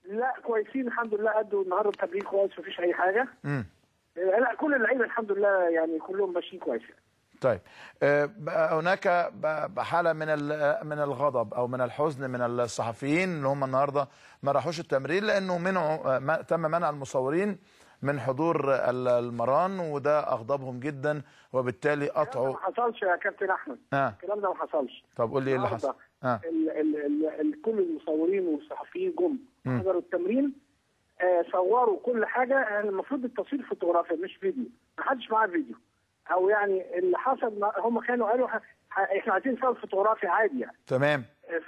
لا كويسين الحمد لله ادوا النهارده التمرين كويس مفيش اي حاجه امم آه، لا كل اللعيبه الحمد لله يعني كلهم ماشيين كويس طيب آه، بقى هناك ب- حاله من ال- من الغضب او من الحزن من الصحفيين اللي هم النهارده ما راحوش التمرين لانه منعوا آه، ما- تم منع المصورين من حضور ال- المران وده اغضبهم جدا وبالتالي الكلام ده قطعوا ما حصلش يا كابتن احمد اه الكلام ده ما حصلش طب قول لي ايه اللي النهاردة حصل اه ال ال ال ال كل المصورين والصحفيين جم مم. حضروا التمرين آه صوروا كل حاجه آه، المفروض التصوير فوتوغرافيا مش فيديو ما حدش معاه فيديو او يعني اللي حصل ما- هم كانوا قالوا ح- ح- احنا عايزين نصور فوتوغرافيا عادي يعني تمام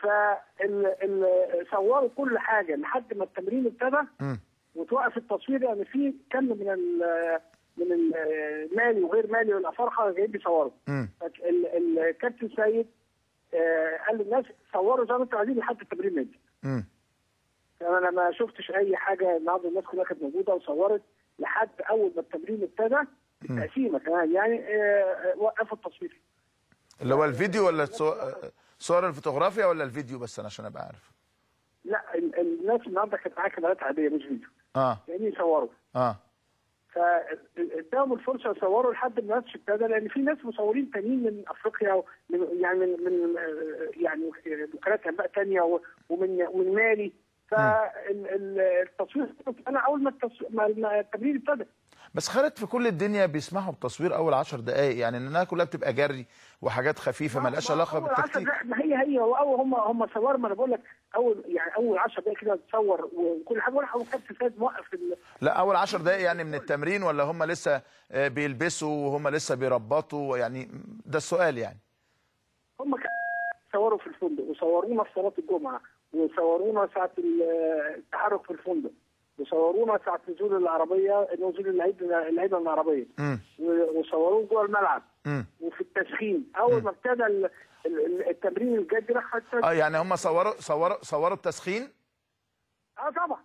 فصوروا كل حاجه لحد ما التمرين ابتدى مم. وتوقف التصوير يعني في كم من ال- من المالي وغير مالي والافارقه جايين بيصوروا مم. ال- ال- الكابتن سيد آه، قال للناس صوروا زي ما انتم عايزين لحد التمرين ما يبدا مم. انا ما شفتش اي حاجه النهارده الناس كلها كانت موجوده وصورت لحد اول ما التمرين ابتدى التقسيمه كمان يعني آه، آه، وقفوا التصوير اللي هو الفيديو ولا الصو- صور الفوتوغرافيا ولا الفيديو بس انا عشان ابقى عارف لا ال- الناس النهارده كانت معاها كاميرات عاديه مش فيديو اه يعني يصوروا اه فاداهم الفرصه يصوروا لحد ما الماتش ابتدى لان في ناس مصورين تانيين من افريقيا ومن يعني من من آه، يعني وكالات انباء تانيه و- ومن ومن مالي فالتصوير انا اول ما التص- ما- ما التمرين ابتدى بس خالد في كل الدنيا بيسمحوا بتصوير اول عشر دقائق يعني انها كلها بتبقى جري وحاجات خفيفه ما لهاش علاقه أول عشر بالتكتيك دقايق- ما هي هي هو أول هم هم صوروا ما انا بقول لك اول يعني اول 10 دقائق كده تصور وكل حاجه ولا هو كابتن سيد موقف ال- لا اول عشر دقائق يعني من التمرين ولا هم لسه آه، بيلبسوا وهم لسه بيربطوا يعني ده السؤال يعني هم كانوا صوروا في الفندق وصورونا في صلاه الجمعه وصورونا ساعه ال- التحرك في الفندق وصورونا ساعه نزول العربيه نزول اللعيبه اللعيبه من العربيه امم و- وصوروه جوه الملعب امم وفي التسخين اول ما ابتدى ال- ال- التمرين الجد راح حتى اه يعني هم صوروا صوروا صوروا التسخين اه طبعا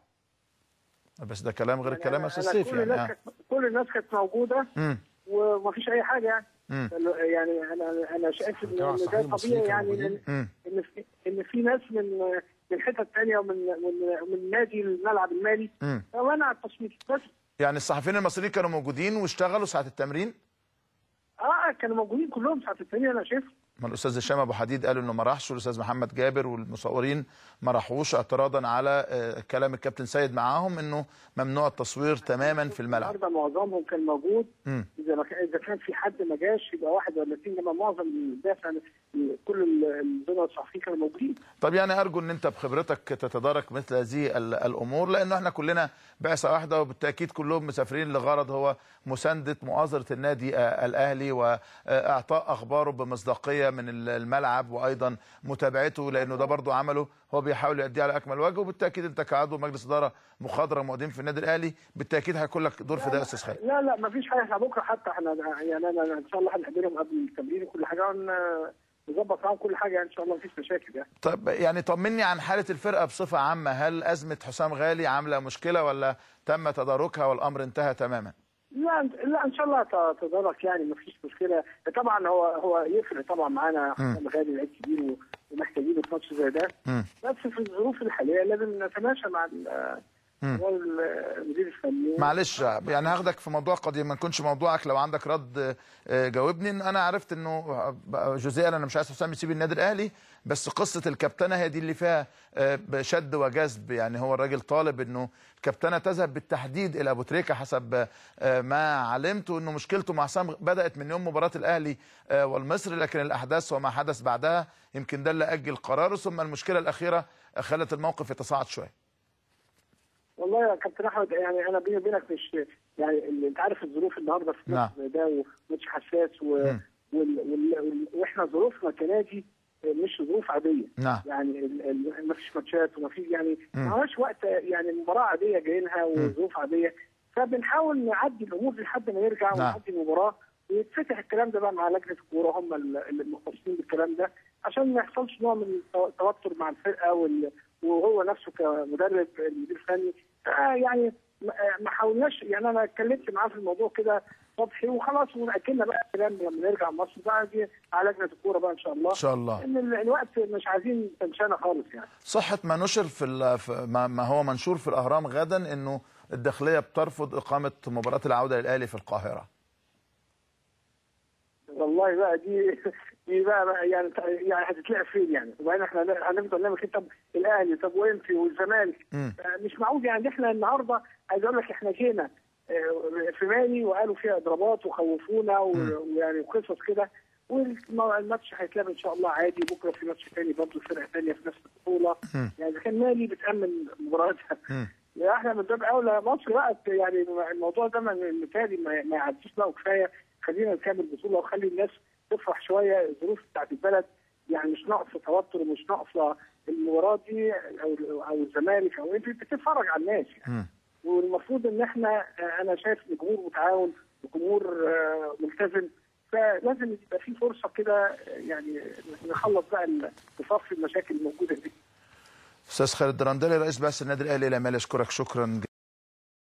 بس ده كلام غير الكلام أنا- يا أنا استاذ سيف كل يعني الناس اه كانت كل الناس كانت موجوده امم ومفيش اي حاجه يعني امم يعني انا انا شايف ان الجماعة إن ده الصحفيين المصريين طبيعي كانوا يعني موجودين. ان امم ان في ان في ناس من من حتت ثانيه ومن من من نادي الملعب المالي امم فمنع التصوير بس يعني الصحفيين المصريين كانوا موجودين واشتغلوا ساعه التمرين اه كانوا موجودين كلهم ساعه الثانيه انا شايف ما الاستاذ هشام ابو حديد قال انه ما راحش والاستاذ محمد جابر والمصورين ما راحوش اعتراضا على آه، كلام الكابتن سيد معاهم انه ممنوع التصوير تماما في الملعب النهارده معظمهم كان موجود امم اذا ما كان اذا كان في حد ما جاش يبقى واحد ولا اثنين انما معظم الدافع كل ال- الزملاء الصحفيين كانوا موجودين طب يعني ارجو ان انت بخبرتك تتدارك مثل هذه ال- الامور لانه احنا كلنا بعثه واحده وبالتاكيد كلهم مسافرين لغرض هو مسانده مؤازره النادي آه، الاهلي واعطاء اخباره بمصداقيه من ال- الملعب وايضا متابعته لانه ده برضه عمله هو بيحاول يؤديه على اكمل وجه وبالتاكيد انت كعضو مجلس اداره مخضرم مقدم في النادي الاهلي بالتاكيد هيكون لك دور في ده يا استاذ خالد لا لا ما فيش حاجه احنا بكره حتى احنا يعني انا أنا ان شاء الله هنقابلهم قبل التمرين وكل حاجه ون- نظبط معاهم كل حاجه ان شاء الله ما فيش مشاكل يعني طب يعني طمني عن حالة الفرقة بصفة عامة هل أزمة حسام غالي عاملة مشكلة ولا تم تداركها والأمر انتهى تماما لا لا ان شاء الله ت- تدرك يعني ما فيش مشكله طبعا هو هو يفرق طبعا معانا حسام غالي لعيب كبير و- ومحتاجينه في ماتش زي ده مم. بس في الظروف الحاليه لازم نتماشى مع ال- مم. هو المدير الفني معلش يعني هاخدك في موضوع قد ما يكونش موضوعك لو عندك رد آه، جاوبني إن انا عرفت انه بقى جزئيا انا مش عايز حسام يسيب النادي الاهلي بس قصه الكابتنه هي دي اللي فيها آه، شد وجذب يعني هو الراجل طالب انه الكابتنه تذهب بالتحديد الى ابو تريكه حسب آه، ما علمت انه مشكلته مع حسام بدات من يوم مباراه الاهلي آه، والمصري لكن الاحداث وما حدث بعدها يمكن ده اللي اجل قراره ثم المشكله الاخيره خلت الموقف يتصاعد شويه والله يا كابتن احمد يعني انا بيني وبينك مش يعني اللي انت عارف الظروف النهارده في نعم. مصر ده وماتش حساس و... مم. وال... وال... وال... واحنا ظروفنا كنادي مش ظروف عاديه نعم يعني ال... ال... ما فيش ماتشات وما في يعني مم. ما هوش وقت يعني مباراه عاديه جايينها وظروف عاديه فبنحاول نعدي الامور لحد ما يرجع نعم. ونعدي المباراه ويتفتح الكلام ده بقى مع لجنه الكوره هم ال- اللي مختصين بالكلام ده عشان ما يحصلش نوع من التوتر مع الفرقه وال... وهو نفسه كمدرب المدير الفني آه يعني ما ما حاولناش يعني انا اتكلمت معاه في الموضوع كده سطحي وخلاص واكلنا بقى الكلام لما نرجع مصر بقى دي على لجنه الكوره بقى ان شاء الله ان شاء الله ان ال- الوقت مش عايزين تنشانه خالص يعني صحة ما نشر في ال- في- ما ما هو منشور في الأهرام غدا إنه الداخلية بترفض إقامة مباراة العودة للأهلي في القاهرة والله بقى دي دي بقى, بقى يعني يعني هتتلعب فين يعني وبعدين احنا هنفضل نعمل كده طب الاهلي طب وانت والزمالك مم. آه، مش معقول يعني احنا النهارده عايز اقول لك احنا جينا آه، في مالي وقالوا فيها اضرابات وخوفونا و- ويعني وقصص كده والماتش هيتلعب ان شاء الله عادي بكره في ماتش تاني برضه فرقه تانيه في نفس البطوله مم. يعني اذا كان مالي بتامن مباراتها مم. يا احنا من باب اولى مصر بقى يعني الموضوع ده ما- مثالي ما ما يعديش بقى وكفايه خلينا نكمل البطوله وخلي الناس تفرح شويه الظروف بتاعت البلد يعني مش ناقصه توتر ومش ناقصه المباراه دي او او الزمالك او انت بتتفرج على الناس يعني مم. والمفروض ان احنا آه، انا شايف ان جمهور متعاون وجمهور آه، ملتزم فلازم يبقى في فرصه كده آه، يعني نخلص بقى ال- نصفي المشاكل الموجوده دي أستاذ خالد درندلي رئيس بعثة النادي الأهلي إلى مال أشكرك شكرا